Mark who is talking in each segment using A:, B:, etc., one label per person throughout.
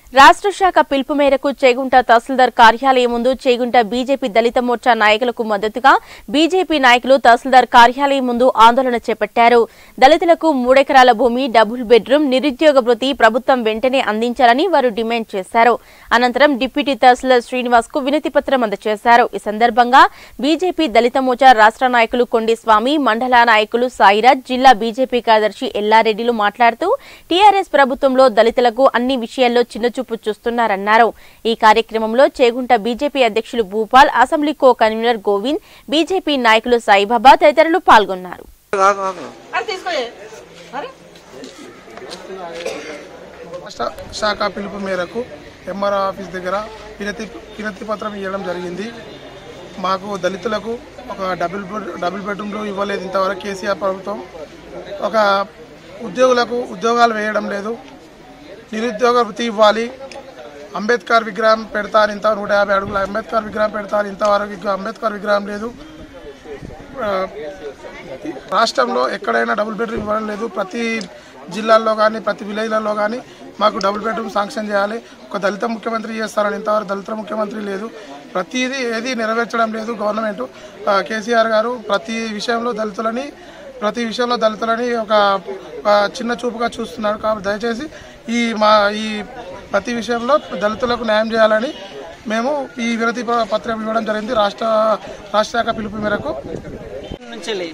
A: రాష్ట్ర శాఖ పిలుపు మేరకు చేగుంట తహసీల్దార్ కార్యాలయం ముందు చేగుంట బీజేపీ దళిత మోర్చా నాయకులకు మద్దతుగా బీజేపీ నాయకులు తహసీల్దార్ కార్యాలయం ముందు ఆందోళన చేపట్టారు దళితులకు మూడెకరాల భూమి డబుల్ బెడ్రూమ్ నిరుద్యోగ భృతి ప్రభుత్వం వెంటనే అందించాలని వారు డిమాండ్ చేశారు అనంతరం డిప్యూటీ తహసీల్దార్ శ్రీనివాస్ కు వినతి పత్రం అందజేశారు ఈ సందర్భంగా బీజేపీ దళిత మోర్చా రాష్ట్ర నాయకులు కొండి స్వామి మండల నాయకులు సాయిరాజ్ జిల్లా బీజేపీ కార్యదర్శి ఎల్లారెడ్డిలు మాట్లాడుతూ టీఆర్ఎస్ ప్రభుత్వంలో దళితులకు అన్ని విషయాల్లో చిన్నచూపు చూస్తున్నారన్నారు ఈ కార్యక్రమంలో చేగుంట బీజేపీ అధ్యక్షులు Bhupal assembly co convener Govind BJP నాయకులు సాయిబాబా తదితరులు పాల్గొన్నారు
B: ఆగు, ఆగు.
C: అరే తీసుకోయే అరే
B: రాష్ట్ర శాఖ పిలుపు మేరకు ఎంఆర్ ఆఫీస్ దగ్గర వినతి వినతి పత్రం ఇవ్వడం జరిగింది మాకు దళితులకు ఒక డబుల్ బెడ్ డబుల్ బెడ్రూమ్లు ఇవ్వలేదు ఇంతవరకు కేసీఆర్ ప్రభుత్వం ఒక ఉద్యోగులకు ఉద్యోగాలు వేయడం లేదు నిరుద్యోగ వృత్తి ఇవ్వాలి అంబేద్కర్ విగ్రహం పెడతారు ఇంత నూట యాభై అడుగుల అంబేద్కర్ విగ్రహం పెడతారు ఇంతవరకు ఇంకా అంబేద్కర్ విగ్రహం లేదు ఆ, రాష్ట్రంలో ఎక్కడైనా డబుల్ బెడ్రూమ్ ఇవ్వడం లేదు ప్రతి జిల్లాల్లో కానీ ప్రతి విలేజ్లలో కానీ మాకు డబుల్ బెడ్రూమ్ శాంక్షన్ చేయాలి ఒక దళిత ముఖ్యమంత్రి చేస్తారని ఇంతవరకు దళిత ముఖ్యమంత్రి లేదు ప్రతిదీ ఏది నెరవేర్చడం లేదు గవర్నమెంట్ ఆ, కేసీఆర్ గారు ప్రతి విషయంలో దళితులని ప్రతి విషయంలో దళితులని ఒక ఒక చిన్న చూపుగా చూస్తున్నారు కాబట్టి దయచేసి ఈ మా ఈ ప్రతి విషయంలో దళితులకు న్యాయం చేయాలని మేము ఈ వినతి ప- పత్రం ఇవ్వడం జరిగింది రాష్ట్ర రాష్ట్ర శాఖ పిలుపు మేరకు
C: నుంచి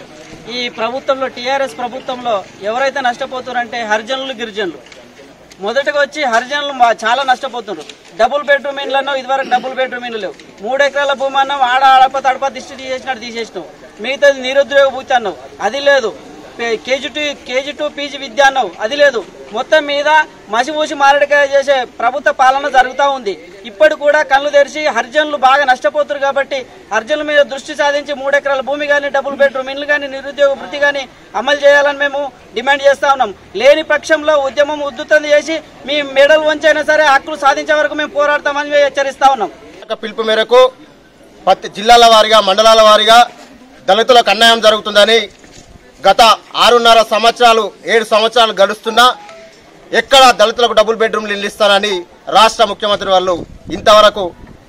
C: ఈ ప్రభుత్వంలో టీఆర్ఎస్ ప్రభుత్వంలో ఎవరైతే నష్టపోతున్నారంటే హరిజనులు గిరిజనులు మొదటగా వచ్చి హరిజనులు మా- చాలా నష్టపోతున్నారు డబుల్ బెడ్రూమ్ ఇండ్లు అన్నావు ఇదివరకు డబుల్ బెడ్రూమ్ ఇండ్లు లేవు మూడు ఎకరాల భూమి అన్నావు ఆడ ఆడప తడప దిష్టి తీసేసినట్టు తీసేసినావు మిగతాది నిరుద్యోగ భూతి అన్నావు అది లేదు పే- KG to KG to PG విద్య అన్నావు అది లేదు మొత్తం మీద మసిపూసి మారడికాయ చేసే ప్రభుత్వ పాలన జరుగుతూ ఉంది ఇప్పటి కూడా కళ్ళు తెరిచి హరిజనులు బాగా నష్టపోతున్నారు కాబట్టి హరిజనుల మీద దృష్టి సాధించి మూడు ఎకరాల భూమి కానీ డబుల్ బెడ్రూమ్ ఇల్లు కానీ నిరుద్యోగ వృత్తి కానీ అమలు చేయాలని మేము డిమాండ్ చేస్తా ఉన్నాం లేని పక్షంలో ఉద్యమం ఉద్ధృతం చేసి మీ మెడల్ వంచైనా సరే హక్కులు సాధించే వరకు మేము పోరాడతామని మేము హెచ్చరిస్తా ఉన్నాం
D: శాఖ పిలుపు మేరకు ప్రతి జిల్లాల వారీగా మండలాల వారీగా దళితులకు అన్యాయం జరుగుతుందని గత ఆరున్నర సంవత్సరాలు ఏడు సంవత్సరాలు గడుస్తున్నా ఎక్కడ దళితులకు డబుల్ బెడ్రూమ్లు ఇల్లు ఇస్తానని రాష్ట్ర ముఖ్యమంత్రి వాళ్ళు ఇంతవరకు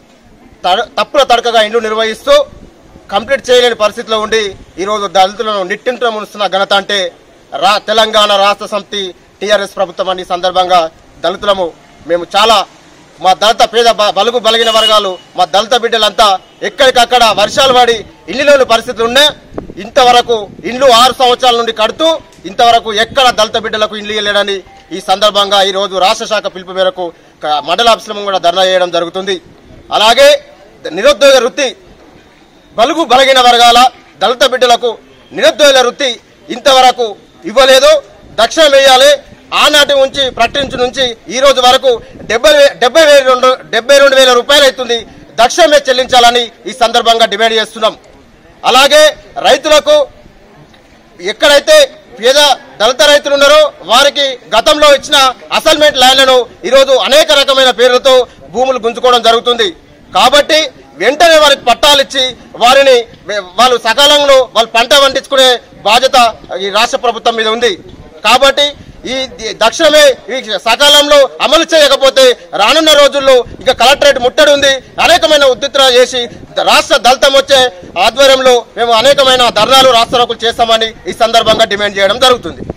D: తడ- తప్పుల తడకగా ఇండ్లు నిర్వహిస్తూ కంప్లీట్ చేయలేని పరిస్థితిలో ఉండి ఈరోజు దళితులను నిట్టింట మునుస్తున్న ఘనత అంటే రా తెలంగాణ రాష్ట్ర సమితి టీఆర్ఎస్ ప్రభుత్వం అని ఈ సందర్భంగా దళితులము మేము చాలా మా దళిత పేద బ- బలుగు బలిగిన వర్గాలు మా దళిత బిడ్డలంతా ఎక్కడికక్కడ వర్షాలు పడి ఇల్లు లేని పరిస్థితులు ఉన్నాయి ఇంతవరకు ఇండ్లు ఆరు సంవత్సరాల నుండి కడుతూ ఇంతవరకు ఎక్కడ దళిత బిడ్డలకు ఇండ్లు ఇవ్వలేడని ఈ సందర్భంగా ఈ రోజు రాష్ట్ర శాఖ పిలుపు మేరకు క- మండల ఆఫీసులో కూడా ధర్నా చేయడం జరుగుతుంది అలాగే నిరుద్యోగ వృత్తి బలుగు బలగిన వర్గాల దళిత బిడ్డలకు నిరుద్యోగుల వృత్తి ఇంతవరకు ఇవ్వలేదు దక్షిణ వేయాలి ఆనాటి నుంచి ప్రకటించి నుంచి ఈ రోజు వరకు డెబ్బై వే- డెబ్బై వేల రెండు డెబ్బై రెండు వేల రూపాయలు అవుతుంది దక్షిణమే చెల్లించాలని ఈ సందర్భంగా డిమాండ్ చేస్తున్నాం అలాగే రైతులకు ఎక్కడైతే పేద దళిత రైతులు ఉన్నారో వారికి గతంలో ఇచ్చిన అసైన్మెంట్ ల్యాండ్లను ఈరోజు అనేక రకమైన పేర్లతో భూములు గుంజుకోవడం జరుగుతుంది కాబట్టి వెంటనే వారికి పట్టాలు ఇచ్చి వారిని వే- వాళ్ళు సకాలంలో వాళ్ళు పంట పండించుకునే బాధ్యత ఈ రాష్ట్ర ప్రభుత్వం మీద ఉంది కాబట్టి ఈ ది- దక్షిణమే ఈ సకాలంలో అమలు చేయకపోతే రానున్న రోజుల్లో ఇక కలెక్టరేట్ ముట్టడి ఉంది అనేకమైన ఉద్దిత్ర చేసి ద- రాష్ట్ర దళితం వచ్చే ఆధ్వర్యంలో మేము అనేకమైన ధర్నాలు రాష్ట్ర చేస్తామని ఈ సందర్భంగా డిమాండ్ చేయడం జరుగుతుంది